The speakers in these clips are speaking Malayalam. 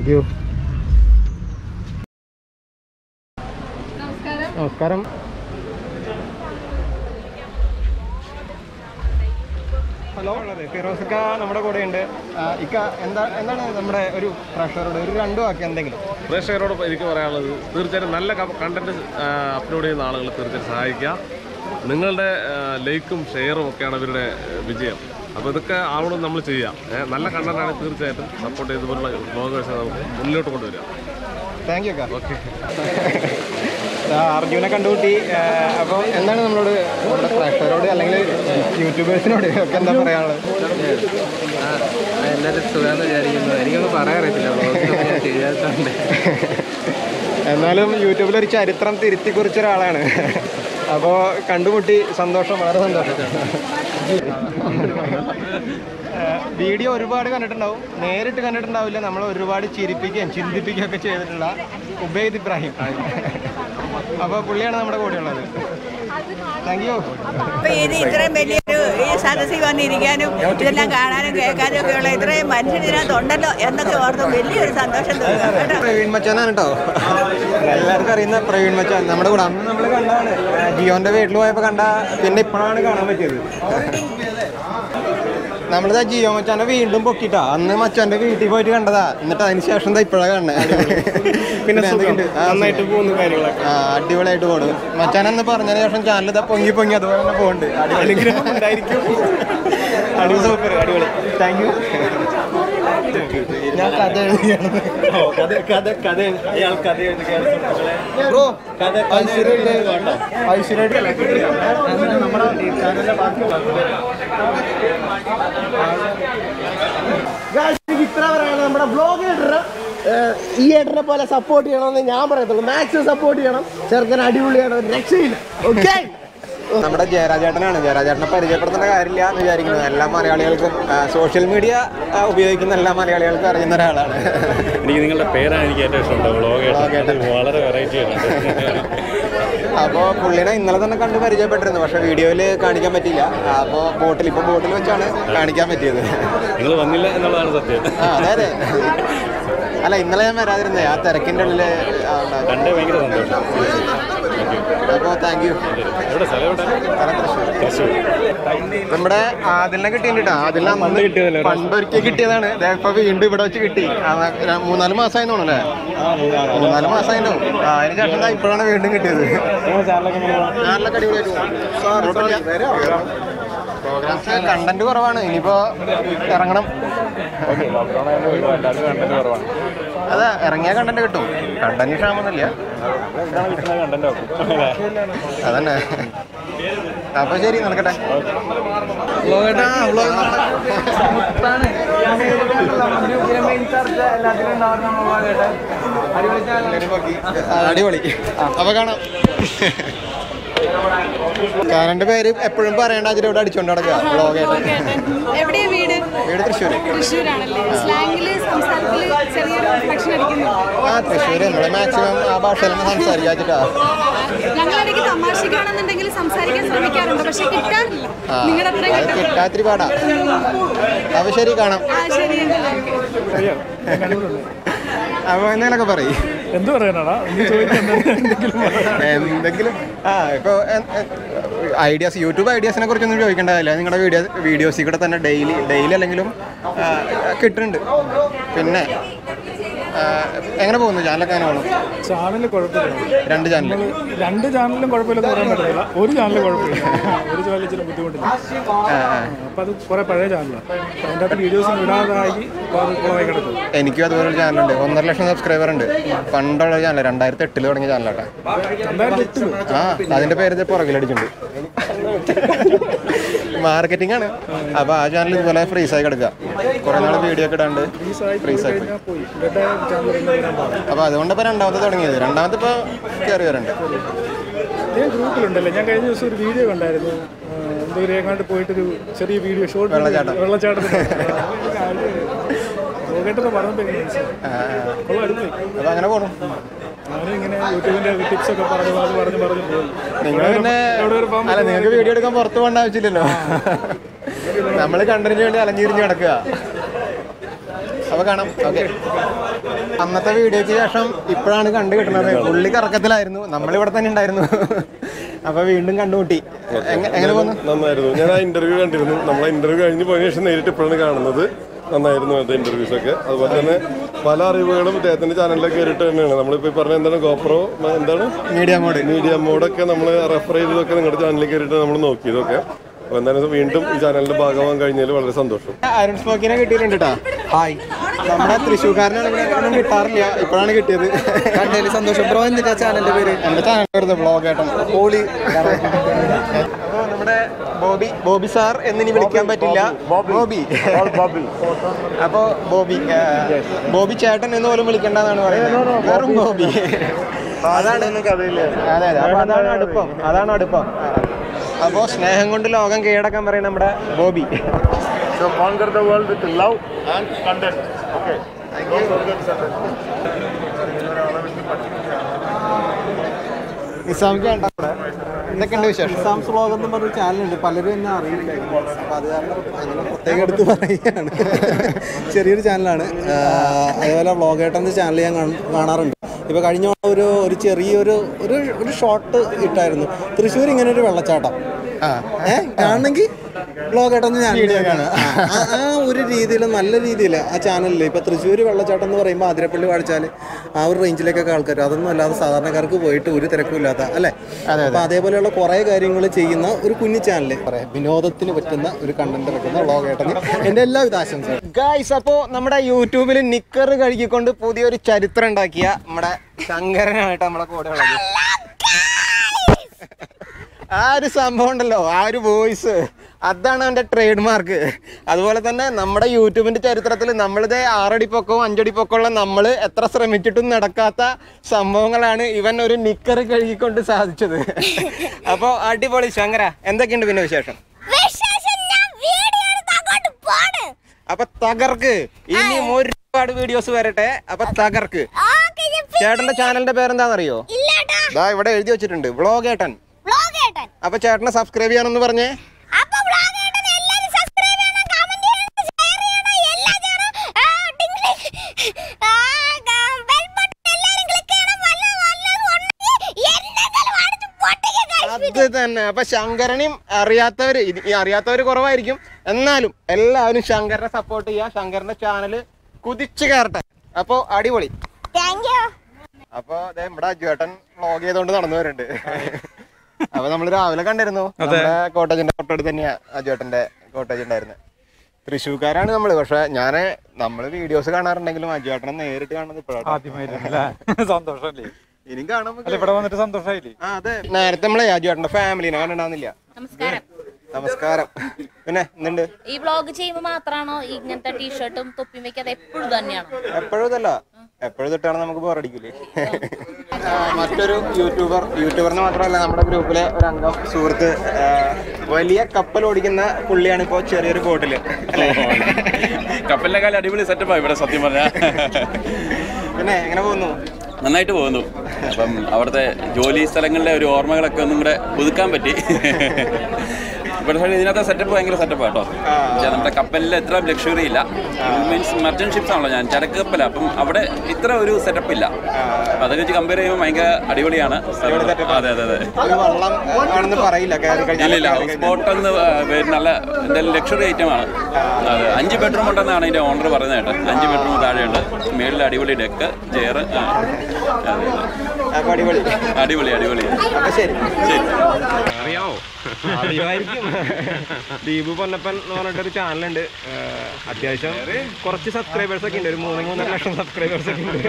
താങ്ക് യു നമസ്കാരം നമസ്കാരം ഹലോ ഫിറോസക്ക നമ്മുടെ കൂടെ ഉണ്ട് ഇക്ക എന്താ എന്താണ് നമ്മുടെ ഒരു പ്രഷറോട് ഒരു രണ്ടു വാക്ക് എന്തെങ്കിലും പ്രേക്ഷകരോട് എനിക്ക് പറയാനുള്ളത് തീർച്ചയായിട്ടും നല്ല കണ്ടന്റ് അപ്ലോഡ് ചെയ്യുന്ന ആളുകൾ തീർച്ചയായും സഹായിക്കുക നിങ്ങളുടെ ലൈക്കും ഷെയറും ഒക്കെയാണ് ഇവരുടെ വിജയം അപ്പോൾ ഇതൊക്കെ ആവണം നമ്മൾ ചെയ്യാം ഏ, നല്ല കണ്ടന്റാണ് തീർച്ചയായിട്ടും സപ്പോർട്ട് ചെയ്തുപോലുള്ള ബ്ലോഗേഴ്സിനെ നമുക്ക് മുന്നിലോട്ട് കൊണ്ടുവരിക താങ്ക് യു ഓക്കെ അർജുനെ കണ്ടുകൂട്ടി അപ്പോൾ എന്താണ് നമ്മളോട് നമ്മുടെ പ്രഷറോട് അല്ലെങ്കിൽ യൂട്യൂബേഴ്സിനോട് ഒക്കെ എന്താ പറയാനുള്ളത് എല്ലാവരും സുഖമെന്ന് വിചാരിക്കുന്നു എനിക്കൊന്നും പറയാൻ അറിയത്തില്ല വ്ളോഗ്സൊന്നും ഞാൻ ചെയ്യാത്തതുകൊണ്ട് എന്നാലും യൂട്യൂബിൽ ഒരു ചരിത്രം തിരുത്തി കുറിച്ച ഒരാളാണ് അപ്പോൾ കണ്ടുമുട്ടി സന്തോഷം വളരെ സന്തോഷം വീഡിയോ ഒരുപാട് കണ്ടിട്ടുണ്ടാവും നേരിട്ട് കണ്ടിട്ടുണ്ടാവില്ല നമ്മൾ ഒരുപാട് ചിരിപ്പിക്കുകയും ചിന്തിപ്പിക്കുകയും ഒക്കെ ചെയ്തിട്ടുള്ള ഉബൈദ് ഇബ്രാഹിം അപ്പോൾ പുള്ളിയാണ് നമ്മുടെ കൂടെയുള്ളത് താങ്ക് യു അപ്പൊ ഇത് ഇത്രയും വലിയൊരു ഈ സദസ്സിൽ വന്നിരിക്കാനും ഇതെല്ലാം കാണാനും കേൾക്കാനും ഒക്കെ ഉള്ള ഇത്രയും മനുഷ്യൻ ഇതിനകത്ത് ഉണ്ടല്ലോ എന്നൊക്കെ ഓർത്ത് വലിയൊരു സന്തോഷം തോന്നുന്നു കേട്ടോ പ്രവീൺ മച്ചാനാണ് കേട്ടോ എല്ലാവർക്കും അറിയുന്ന പ്രവീൺ മച്ചാൻ നമ്മുടെ കൂടെ അന്ന് നമ്മൾ കണ്ടാണ് ജിയോന്റെ വീട്ടിൽ പോയപ്പോൾ കണ്ട പിന്നെ ഇപ്പോഴാണ് കാണാൻ പറ്റിയത് നമ്മളിതാ ജിയോ മച്ചാനെ വീണ്ടും പൊക്കിട്ടാ അന്ന് മച്ചാന്റെ വീട്ടിൽ പോയിട്ട് കണ്ടതാ എന്നിട്ട് അതിന് ശേഷം എന്താ ഇപ്പോഴാ കാണണേ പിന്നെ എന്തൊക്കെയുണ്ട്? ആ, നന്നായിട്ട് പോകുന്ന കാര്യങ്ങളൊക്കെ ആ അടിപൊളിയായിട്ട് പോണു മച്ചാൻ എന്ന് പറഞ്ഞതിന് ശേഷം ചാനൽ ഇതാ പൊങ്ങി പൊങ്ങി അതുപോലെ തന്നെ പോകുന്നുണ്ട് അനുഗ്രഹം ഉണ്ടായിരിക്കും അടിപൊളി സൂപ്പർ അടിപൊളി താങ്ക് യു ഞാൻ കഥ എഴുതിയാണ് കഥ കഥ കഥ അയാൾ കഥ എഴുതുകയാണ് സുഹൃത്തുക്കളെ ബ്രോ കഥ ഐശ്വര്യ നമ്മുടെ ചാനലിന്റെ ബാക്കിയുള്ള എനിക്ക് ഇത്ര പറയാനുള്ളത് നമ്മുടെ ബ്ലോഗ് ഇടറ് ഈ ഏട്ടനെ പോലെ സപ്പോർട്ട് ചെയ്യണമെന്ന് ഞാൻ പറയത്തുള്ളൂ മാക്സിമം സപ്പോർട്ട് ചെയ്യണം ചെറുക്കൻ അടിപൊളിയാണ് ഒരു രക്ഷയില്ല ഓക്കെ നമ്മുടെ ജയരാജേട്ടനാണ് ജയരാജേട്ടനെ പരിചയപ്പെടുത്തേണ്ട കാര്യമില്ല എന്ന് വിചാരിക്കുന്നു എല്ലാ മലയാളികൾക്കും സോഷ്യൽ മീഡിയ ഉപയോഗിക്കുന്ന എല്ലാ മലയാളികൾക്കും അറിയുന്ന ഒരാളാണ് എനിക്ക് നിങ്ങളുടെ പേരാണ് എനിക്ക് ഏറ്റവും ഇഷ്ടം വ്ളോഗേട്ടൻ വളരെ വെറൈറ്റി ആണ് അപ്പോൾ പുള്ളിനെ ഇന്നലെ തന്നെ കണ്ട് പരിചയപ്പെട്ടിരുന്നു പക്ഷെ വീഡിയോയിൽ കാണിക്കാൻ പറ്റിയില്ല അപ്പോൾ ബോട്ടിൽ ഇപ്പോൾ ബോട്ടിൽ വെച്ചാണ് കാണിക്കാൻ പറ്റിയത് നിങ്ങൾ വന്നില്ല എന്നുള്ളതാണ് സത്യം ആ അതെ അതെ അല്ല ഇന്നലെ ഞാൻ വരാതിരുന്നേ ആ തിരക്കിൻ്റെ ഉള്ളിൽ കണ്ട് ഭയങ്കര സന്തോഷം അപ്പോൾ താങ്ക് യു എവിടെ സ്ഥലം എവിടെ തൃശ്ശൂർ നമ്മുടെ ആദിലിനെ കിട്ടിയിട്ടാ ആദിലിനെ അന്ന് കിട്ടിയതല്ലേ? പണ്ടൊരിക്കൽ കിട്ടിയതാണ് ദേ ഇപ്പൊ വീണ്ടും ഇവിടെ വെച്ച് കിട്ടി ആ, ര- മൂന്നാല് മാസമായി തോന്നല്ലേ മൂന്നാല് മാസമായിട്ടോ ആ അതിന് ശേഷം ദാ ഇപ്പോഴാണ് വീണ്ടും കിട്ടിയത് ചാനലൊക്കെ അടിപൊളിയായിട്ട് പോകും. പ്രോഗ്രാംസ് കണ്ടന്റ് കുറവാണ് ഇനിയിപ്പോ ഇറങ്ങണം അതെ ഇറങ്ങിയ കണ്ടന്റ് കിട്ടും കണ്ടന്റ് ക്ഷാമൊന്നുമില്ല അതന്നെ അപ്പൊ ശരി നടക്കട്ടെ അടിപൊളി അപ്പൊ കാണാം കാരന്റെ പേര് എപ്പോഴും പറയേണ്ട അതിൽ ഇവിടെ അടിച്ചോണ്ട് നടക്കുക ബ്ലോഗായിട്ട് എവിടെയാ വീട് വീട് തൃശ്ശൂര് തൃശ്ശൂരാണല്ലേ സ്ലാങ്ങില് സംസാരത്തില് ചെറിയൊരു ഭക്ഷണം അടിക്കുന്നു ആ തൃശ്ശൂര് നമ്മള് മാക്സിമം ആ ഭാഷയിൽ സംസാരിക്കാച്ചിട്ടാ ഞങ്ങളിടയ്ക്ക് തമാശക്കാണെന്നുണ്ടെങ്കിൽ സംസാരിക്കാൻ ശ്രമിക്കാറുണ്ട് പക്ഷെ കിട്ടാറില്ല ആ നിങ്ങളുടെ അത്ര അത് കിട്ടാറില്ല കിട്ടാത്തിരി പാടാ അപ്പൊ ശരി കാണാം ആ ശരി അപ്പൊ എന്തെങ്കിലുമൊക്കെ പറയും എന്ത് പറയാനാടാ നീ ചോദിക്കുന്നത് എന്തെങ്കിലും ആ ഇപ്പോൾ ഐഡിയാസ് യൂട്യൂബ് ഐഡിയാസിനെ കുറിച്ചൊന്നും ചോദിക്കേണ്ടതല്ല നിങ്ങളുടെ വീഡിയോ വീഡിയോസിൽ കൂടെ തന്നെ ഡെയിലി ഡെയിലി അല്ലെങ്കിലും ആ, കിട്ടുന്നുണ്ട് പിന്നെ ആ, എങ്ങനെ പോകുന്നു ചാനലൊക്കെ എങ്ങനെ പോകുന്നു ചാനൽ കുഴപ്പമില്ല രണ്ട് ചാനൽ രണ്ട് ചാനലിലും കുഴപ്പമില്ലെന്ന് പറയാൻ പറ്റത്തില്ല ഒരു ചാനൽ കുഴപ്പമില്ല ഒരു ചാനൽ ഇച്ചിരി ബുദ്ധിമുട്ടില്ല അപ്പം അത് കുറേ പഴയ ചാനലാണ് അതിൻ്റെ അകത്ത് വീഡിയോസ് ഇടാതായി അത് കുളമായി കിടക്കും എനിക്കും അതുപോലെ ഒരു ചാനലുണ്ട് ഒന്നര ലക്ഷം സബ്സ്ക്രൈബർ ഉണ്ട് പണ്ടുള്ള ചാനൽ രണ്ടായിരത്തി എട്ടിൽ തുടങ്ങിയ ചാനലാട്ടെ രണ്ടായിരത്തി എട്ടില് ആ അതിന്റെ പേര് ഇത് പുറകിലടിച്ചിട്ടുണ്ട് മാർക്കറ്റിംഗ് ആണ് അപ്പൊ ആ ചാനൽ ഇതുപോലെ ഫ്രീസ് ആയി കിടക്കുക കുറെ നാൾ വീഡിയോ ഒക്കെ ഇടാണ്ട് ഫ്രീസ് ആയി പോയി. ഞാൻ പോയി ഡെഡ് ചാനൽ പിന്നെ വരാൻ പാടില്ല അപ്പൊ അതുകൊണ്ട് ഇപ്പൊ രണ്ടാമത്തെ തുടങ്ങിയത് രണ്ടാമത്തെ ഇപ്പൊ കയറി വരുന്നുണ്ട് ഞാൻ ഗ്രൂപ്പിലുണ്ടല്ലോ ഞാൻ കഴിഞ്ഞ ദിവസം ഒരു വീഡിയോ കണ്ടായിരുന്നു ആ, എന്തോ ഒരു എങ്ങാണ്ട് പോയിട്ടൊരു ചെറിയ വീഡിയോ ഷോർട്ട് വെള്ളച്ചാട്ടം. വെള്ളച്ചാട്ടത്തിന് പോകേണ്ടത് പറഞ്ഞപ്പോൾ എനിക്ക് മനസ്സിലായി കൊള്ളാം അടിപൊളി അപ്പൊ അങ്ങനെ പോണു ഞാനും ഇങ്ങനെ യൂട്യൂബിന്റെ ടിപ്സ് ഒക്കെ പറഞ്ഞു പറഞ്ഞു പറഞ്ഞു പറഞ്ഞു പോയി നിങ്ങൾ പിന്നെ എവിടെ വരെ പോകാൻ അല്ല നിങ്ങൾക്ക് വീഡിയോ എടുക്കാൻ പുറത്ത് പോകേണ്ട ആവശ്യമില്ലല്ലോ നമ്മൾ കണ്ടതിന് വേണ്ടി അലഞ്ഞിരിഞ്ഞ് കിടക്കുക അപ്പൊ കാണാം ഓക്കെ അന്നത്തെ വീഡിയോയ്ക്ക് ശേഷം ഇപ്പോഴാണ് കണ്ടു കിട്ടുന്നത് പുള്ളി കറക്കത്തിലായിരുന്നു നമ്മളിവിടെ തന്നെ ഉണ്ടായിരുന്നു അപ്പൊ വീണ്ടും കണ്ടുമുട്ടി എങ്ങ- എങ്ങനെ പോന്നു നന്നായിരുന്നു ഞാൻ ആ ഇന്റർവ്യൂ കണ്ടിരുന്നു നമ്മളെ ഇന്റർവ്യൂ കഴിഞ്ഞ് പോയതിനു ശേഷം നേരിട്ട് ഇപ്പോഴാണ് കാണുന്നത് നന്നായിരുന്നു അത് ഇന്റർവ്യൂസ് ഒക്കെ അതുപോലെ തന്നെ പല അറിവുകളും ഇദ്ദേഹത്തിന്റെ ചാനലിലൊക്കെ കയറിയിട്ട് തന്നെയാണ് നമ്മളിപ്പോ ഈ പറഞ്ഞ എന്താണ് ഗോപ്രോ എന്താണ് മീഡിയ മോഡ് മീഡിയ മോഡൊക്കെ നമ്മൾ റെഫർ ചെയ്തതൊക്കെ നിങ്ങളുടെ ചാനലിൽ കയറിയിട്ട് നമ്മൾ നോക്കിയതൊക്കെ അപ്പോൾ എന്തായാലും വീണ്ടും ഈ ചാനലിന്റെ ഭാഗമാകാൻ കഴിഞ്ഞതിൽ വളരെ സന്തോഷം അരുൺ സ്മോക്കിനെ കിട്ടിയിട്ടുണ്ട് കേട്ടോ ഹായ് നമ്മുടെ തൃശ്ശൂർക്കാരനാണ് ഇവിടെ ഒന്നും കിട്ടാറില്ല ഇപ്പോഴാണ് കിട്ടിയത് കണ്ടതിൽ സന്തോഷം ബ്രോ എന്താ ചാനലിന്റെ പേര് എന്റെ ചാനൽ വരുന്നത് ബ്ലോഗ് ഏട്ടൻ ഓളി അപ്പോൾ നമ്മുടെ ബോബി ബോബി സാർ എന്നിനി വിളിക്കാൻ പറ്റില്ല ബോബി അപ്പോ ബോബി ആ, ബോബി ചേട്ടൻ എന്ന് പോലും വിളിക്കേണ്ടതാണ് പറയുന്നത് വെറും ബോബി അതാണ് അതെ അതെ അപ്പൊ അതാണ് അടുപ്പം അതാണ് അടുപ്പം അപ്പോ സ്നേഹം കൊണ്ട് ലോകം കീഴടക്കാൻ പറയും നമ്മുടെ Bobby So conquer the world with love and content. Okay. നിസാമിക്ക് വേണ്ട അവിടെ. എന്തൊക്കെയുണ്ട് വിശേഷം നിസാംസ് വ്ളോഗ് എന്ന് പറഞ്ഞ ചാനലുണ്ട് പലരും എന്നെ അറിയില്ലായിരുന്നു അപ്പോൾ അത് കാരണം അങ്ങനെ പ്രത്യേകം എടുത്ത് പറയുകയാണ് ചെറിയൊരു ചാനലാണ് ആഹ് അതേപോലെ വ്ളോഗേട്ടെന്ന ചാനൽ ഞാൻ കാണ- കാണാറുണ്ട് ഇപ്പോൾ കഴിഞ്ഞ തവണ ഒരു ഒരു ചെറിയൊരു ഒരു ഒരു ഷോട്ട് ഇട്ടായിരുന്നു തൃശ്ശൂർ ഇങ്ങനെ ഒരു വെള്ളച്ചാട്ടം ഏ കാണണമെങ്കിൽ വ്ളോഗേട്ടെന്ന് ചാനൽ ആ ഒരു രീതിയിൽ നല്ല രീതിയിൽ ആ ചാനലിൽ ഇപ്പോൾ തൃശ്ശൂർ വെള്ളച്ചാട്ടം എന്ന് പറയുമ്പോൾ ആതിരപ്പള്ളി വാഴിച്ചാൽ ആ ഒരു റേഞ്ചിലേക്കൊക്കെ ആൾക്കാർ അതൊന്നും അല്ലാതെ സാധാരണക്കാർക്ക് പോയിട്ട് ഒരു തിരക്കും ഇല്ലാത്ത അല്ലേ അപ്പൊ അതേപോലെയുള്ള കുറെ കാര്യങ്ങൾ ചെയ്യുന്ന ഒരു കുഞ്ഞു ചാനൽ പറയാം വിനോദത്തിന് പറ്റുന്ന ഒരു കണ്ടന്റ് പറ്റുന്ന വ്ളോഗേട്ടന് എൻ്റെ എല്ലാവിധ ആശംസകളും ഗായ്സ് അപ്പോ നമ്മുടെ യൂട്യൂബിൽ നിക്കർ കഴുകിക്കൊണ്ട് പുതിയൊരു ചരിത്രം ഉണ്ടാക്കിയ നമ്മുടെ ശങ്കരനായിട്ട് നമ്മളെ കൂടെ ഉള്ളത് ആ ഒരു സംഭവം ഉണ്ടല്ലോ ആ ഒരു വോയിസ് അതാണ് അവന്റെ ട്രേഡ് മാർക്ക് അതുപോലെ തന്നെ നമ്മുടെ യൂട്യൂബിന്റെ ചരിത്രത്തിൽ നമ്മളിത് ആറടി പൊക്കവും അഞ്ചടി പൊക്കമുള്ള നമ്മൾ എത്ര ശ്രമിച്ചിട്ടും നടക്കാത്ത സംഭവങ്ങളാണ് ഇവൻ ഒരു നിക്കർ കഴുകിക്കൊണ്ട് സാധിച്ചത് അപ്പോൾ അടിപൊളി ശങ്കര എന്തൊക്കെയുണ്ട് പിന്നെ വിശേഷം അപ്പൊ തകർക്ക് ഇനിയും ഒരുപാട് വീഡിയോസ് വരട്ടെ അപ്പൊ തകർക്ക് ചേട്ടന്റെ ചാനലിന്റെ പേരെന്താണെന്നറിയോ ദാ ഇവിടെ എഴുതി വെച്ചിട്ടുണ്ട് വ്ളോഗേട്ടൻ അപ്പൊ ചേട്ടനെ സബ്സ്ക്രൈബ് ചെയ്യാനൊന്ന് പറഞ്ഞേ അത് തന്നെ അപ്പൊ ശങ്കരനെയും അറിയാത്തവര് ഇത് ഈ അറിയാത്തവര് കുറവായിരിക്കും എന്നാലും എല്ലാവരും ശങ്കരനെ സപ്പോർട്ട് ചെയ്യുക ശങ്കരന്റെ ചാനൽ കുതിച്ചു കയറട്ടെ അപ്പൊ അടിപൊളി അപ്പൊ ദേ ഇവിടെ അജുവേട്ടൻ വ്ളോഗ് ചെയ്തോണ്ട് നടന്നു വരുന്നുണ്ട് അപ്പൊ നമ്മൾ രാവിലെ കണ്ടിരുന്നു നമ്മുടെ കോട്ടേജിന്റെ തൊട്ടടുത്ത് തന്നെയാ അജുവേട്ടന്റെ കോട്ടേജ് ഉണ്ടായിരുന്നത് തൃശ്ശൂർക്കാരാണ് നമ്മള് പക്ഷെ ഞാന് നമ്മള് വീഡിയോസ് കാണാറുണ്ടെങ്കിലും അജുവേട്ടനെ നേരിട്ട് കാണുന്നത് ഇപ്പോഴാണ് സന്തോഷമല്ലേ ഇനിയും കാണാൻ നമുക്ക് അല്ല ഇവിടെ വന്നിട്ട് സന്തോഷമായില്ലേ ആ അതെ നേരത്തെ നമ്മളെ അജുവേട്ടന്റെ ഫാമിലിനെ കണ്ടിട്ടുണ്ടാവുന്നില്ല നമസ്കാരം നമസ്കാരം പിന്നെ എന്തുണ്ട് ഈ വ്ളോഗ് ചെയ്യുമ്പോൾ മാത്രമാണോ ഇങ്ങനത്തെ ടീഷർട്ടും തൊപ്പിയും വെക്കാതെ എപ്പോഴും തന്നെയാണോ എപ്പോഴും ഇതല്ല എപ്പോഴും തൊട്ടാണ് നമുക്ക് ബോറടിക്കൂലേ ആ, മറ്റൊരു യൂട്യൂബർ യൂട്യൂബറിന് മാത്രമല്ല നമ്മുടെ ഗ്രൂപ്പിലെ ഒരു അംഗം സുഹൃത്ത് ആ, വലിയ കപ്പൽ ഓടിക്കുന്ന പുള്ളിയാണ് ഇപ്പോൾ ചെറിയൊരു ബോട്ടില് അല്ലേ കപ്പലിനെക്കാളും അടിപൊളി സെറ്റപ്പാണ് ഇവിടെ സത്യം പറഞ്ഞാൽ പിന്നെ എങ്ങനെ പോകുന്നു നന്നായിട്ട് പോകുന്നു അപ്പം അവിടുത്തെ ജോലി സ്ഥലങ്ങളിലെ ഒരു ഓർമ്മകളൊക്കെ ഒന്നും കൂടെ പുതുക്കാൻ പറ്റി ഇവിടെ സൈഡ് ഇതിനകത്തെ സെറ്റപ്പ് ഭയങ്കര സെറ്റപ്പാണ് കേട്ടോ പക്ഷേ നമ്മുടെ കപ്പലിൽ എത്ര ലക്ഷറി ഇല്ല മീൻസ് മർച്ചന്റ് ഷിപ്സ് ആണല്ലോ ഞാൻ ചരക്ക് കപ്പലാണ് അപ്പം അവിടെ ഇത്ര ഒരു സെറ്റപ്പ് ഇല്ല അപ്പം അതൊക്കെ വെച്ച് കമ്പയർ ചെയ്യുമ്പോൾ ഭയങ്കര അടിപൊളിയാണ് അതെ അതെ അതെ ഒരു വള്ളം ആണെന്ന് പറയില്ല കയറി കഴിഞ്ഞാൽ ഇല്ലില്ല ഹൗസ് ബോട്ട് എന്ന് പേര് നല്ല എന്തായാലും ലക്ഷറി ഐറ്റം ആണ് അതെ അഞ്ച് ബെഡ്റൂം ഉണ്ടെന്നാണ് അതിന്റെ ഓണർ പറയുന്നത് കേട്ടോ അഞ്ച് ബെഡ്റൂം താഴെയുണ്ട് മേളിൽ അടിപൊളി ഡെക്ക് ചെയർ അപ്പൊ അടിപൊളി അടിപൊളി അടിപൊളി അപ്പൊ ശരി ശരി അറിയാമോ അറിയുമായിരിക്കും ദീപു പൊന്നപ്പൻ എന്ന് പറഞ്ഞിട്ടൊരു ചാനലുണ്ട് അത്യാവശ്യം കുറച്ച് സബ്സ്ക്രൈബേഴ്സ് ഒക്കെ ഉണ്ട് ഒരു മൂന്ന് മൂന്നര ലക്ഷം സബ്സ്ക്രൈബേഴ്സ് ഒക്കെ ഉണ്ട്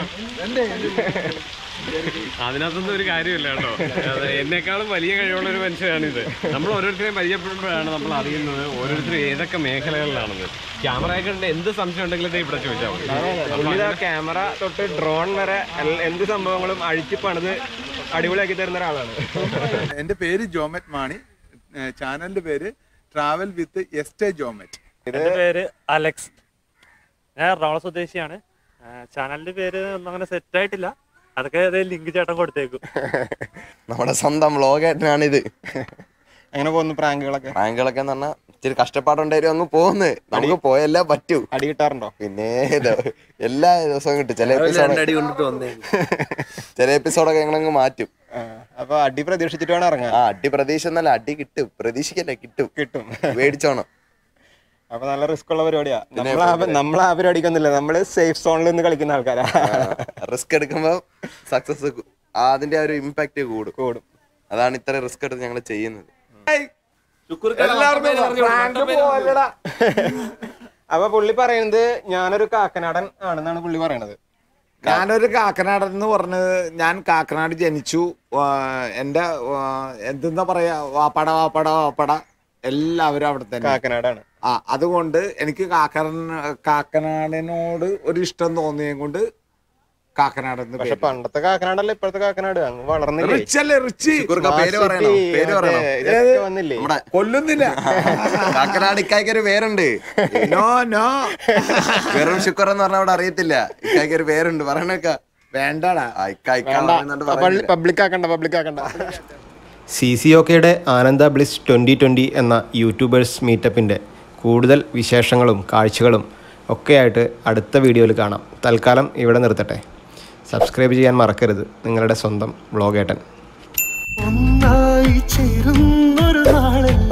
അതിനകത്തൊന്നും ഒരു കാര്യമില്ല കേട്ടോ അത് എന്നെക്കാളും വലിയ കഴിവുള്ള ഒരു മനുഷ്യനാണിത് നമ്മൾ ഓരോരുത്തരെയും പരിചയപ്പെടുമ്പോഴാണ് നമ്മൾ അറിയുന്നത് ഓരോരുത്തരും ഏതൊക്കെ മേഖലകളിലാണെന്ന് ക്യാമറയൊക്കെ ഉണ്ട് എന്ത് സംശയം ഉണ്ടെങ്കിലും ദേ ഇവിടെ ചോദിച്ചാൽ മതി പുള്ളിതാ ക്യാമറ തൊട്ട് ഡ്രോൺ വരെ എൽ- എന്ത് സംഭവങ്ങളും അഴിച്ച് പണിത് അടിപൊളിയാക്കി തരുന്ന ഒരാളാണ് എൻ്റെ പേര് ജോമറ്റ് മാണി ഏഹ് ചാനലിൻ്റെ പേര് ട്രാവൽ വിത്ത് എസ്റ്റേ ജോമറ്റ് എൻ്റെ പേര് അലക്സ് ഞാൻ എറണാകുളം സ്വദേശിയാണ് ആ, ചാനലിന്റെ പേര് ഒന്നും അങ്ങനെ സെറ്റ് ആയിട്ടില്ല അതൊക്കെ അതേ ലിങ്ക് ചേട്ടൻ കൊടുത്തേക്കും നമ്മുടെ സ്വന്തം വ്ളോഗേട്ടനാണിത് എങ്ങനെ പോകുന്നു പ്രാങ്കുകളൊക്കെ പ്രാങ്കുകളൊക്കെ എന്ന് പറഞ്ഞാൽ ഇച്ചിരി കഷ്ടപ്പാടുണ്ടായിരുന്നു അങ്ങ് പോകുന്നത് നമുക്ക് പോയല്ലേ പറ്റൂ അടി കിട്ടാറുണ്ടോ പിന്നെ ഇത് എല്ലാ ദിവസവും കിട്ടും ചില എപ്പിസോഡ് അടി കൊണ്ടിട്ട് വന്നേ ചില എപ്പിസോഡൊക്കെ ഞങ്ങളങ്ങ് മാറ്റും അപ്പൊ അടി പ്രതീക്ഷിച്ചിട്ട് വേണം ഇറങ്ങാൻ ആ അടി പ്രതീക്ഷ എന്നല്ല അടി കിട്ടും പ്രതീക്ഷിക്കല്ലേ കിട്ടും കിട്ടും മേടിച്ചോണം അപ്പൊ നല്ല റിസ്ക് ഉള്ള പരിപാടിയാ നമ്മൾ ആ നമ്മൾ ആ പരിപാടിക്കൊന്നുമില്ല നമ്മള് സേഫ് സോണിൽ നിന്ന് കളിക്കുന്ന ആൾക്കാരാ റിസ്ക് എടുക്കുമ്പോ സക്സസ് അതിന്റെ ആ ഒരു ഇമ്പാക്ട് കൂടും കൂടും അതാണ് ഇത്ര റിസ്ക് എടുത്ത് ഞങ്ങൾ ചെയ്യുന്നത് അപ്പൊ പുള്ളി പറയുന്നത് ഞാനൊരു കാക്കനാടൻ ആണെന്നാണ് പുള്ളി പറയണത് ഞാനൊരു കാക്കനാടൻ എന്ന് പറഞ്ഞത് ഞാൻ കാക്കനാട് ജനിച്ചു ആ, എൻ്റെ ആ, എന്തെന്നാ പറയാ വാപ്പട വാപ്പട വാപ്പട എല്ലാവരും അവിടെ തന്നെ കാക്കനാടാണ് ആ അതുകൊണ്ട് എനിക്ക് കാക്കന കാക്കനാടിനോട് ഒരു ഇഷ്ടം തോന്നിയത് കൊണ്ട് കാക്കനാട് എന്ന് പക്ഷെ പേര്. പണ്ടത്തെ കാക്കനാടല്ല ഇപ്പോഴത്തെ കാക്കനാട് അങ്ങ് വളർന്നില്ലേ റിച്ച് അല്ലേ റിച്ച് ശുക്കൂർക്ക പേര് പറയണോ? പേര് പറയണോ? ഇതൊക്കെ വന്നില്ലേ നമ്മുടെ കൊല്ലുന്നില്ല കാക്കനാട് ഇക്കായ്ക്ക് ഒരു പേരുണ്ട് നോ നോ വെറും ശുക്ർ എന്ന് പറഞ്ഞാൽ അവിടെ അറിയത്തില്ല ഇക്കായ്ക്ക് ഒരു പേരുണ്ട് പറയണക്ക വേണ്ടടാ പബ്ലിക് ആക്കണ്ട പബ്ലിക് ആക്കണ്ട സി സി ഒക്കെയുടെ ആനന്ദ ബ്ലിസ് ട്വൻ്റി ട്വൻ്റി എന്ന യൂട്യൂബേഴ്സ് മീറ്റപ്പിൻ്റെ കൂടുതൽ വിശേഷങ്ങളും കാഴ്ചകളും ഒക്കെയായിട്ട് അടുത്ത വീഡിയോയിൽ കാണാം തൽക്കാലം ഇവിടെ നിർത്തട്ടെ സബ്സ്ക്രൈബ് ചെയ്യാൻ മറക്കരുത് നിങ്ങളുടെ സ്വന്തം വ്ളോഗേട്ടൻ ഒന്നായി ചേരുന്നൊരു നാളല്ല